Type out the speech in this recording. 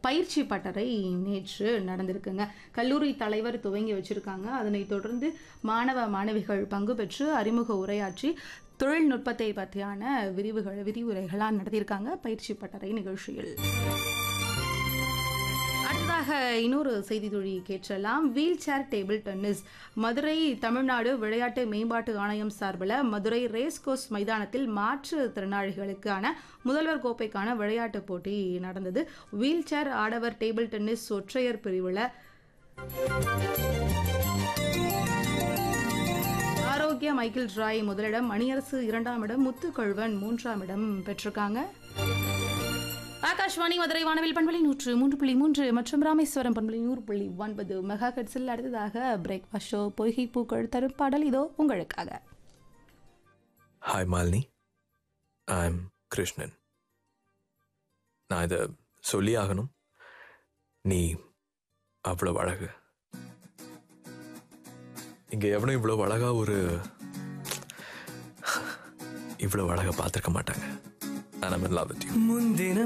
பயிற்சி பட்டறை நேற்று நடந்திருக்குங்க கல்லூரி தலைவர் துவங்கி வச்சிருக்காங்க அதனைத் தொடர்ந்து மாணவ மாணவிகள் பங்கு பெற்று அறிமுக உரையாற்றி தொழில்நுட்பத்தை பற்றியான விரிவுகள் விரிவுரைகளாக நடத்தியிருக்காங்க பயிற்சி பட்டறை நிகழ்ச்சியில் அடுத்ததாக இன்னொரு செய்தி தொழி கேட்கலாம் wheelchair table tennis Madurai Tamil Nadu விளையாட்டு மேம்பாட்டு ஆணையம் சார்பில் மதுரை ரேஸ் கோர்ஸ் மைதானத்தில் மாற்றுத்திறனாளிகளுக்கான முதல்வர் கோப்பைக்கான விளையாட்டுப் போட்டி நடந்தது வீல் சேர் ஆடவர் டேபிள் டென்னிஸ் ஒற்றையர் பிரிவில் ஆரோக்கிய மைக்கேல் ராய் முதலிடம் மணியரசு இரண்டாம் இடம் முத்துக்கழுவன் மூன்றாம் இடம் பெற்றிருக்காங்க ஆகாஷ்வாணி மதுரை வானவில் பண்பலை நூற்று மூன்று புள்ளி மூன்று மற்றும் ராமேஸ்வரம் பண்பலை நூறு புள்ளி ஒன்பது மெகா கட்ஸில் அடுத்ததாக பிரேக்ஃபாஸ்ட் ஷோ பொய்கை பூக்கள் தரும் பாடல் இதோ உங்களுக்காக hi Malini I am Krishnan நான் இதை சொல்லி ஆகணும் நீ அவ்வளோ அழகு இங்கே எவனும் இவ்வளோ அழகா ஒரு இவ்வளோ அழகா பார்த்துருக்க மாட்டாங்க நான் லவ் வித் யூ முன்தினம்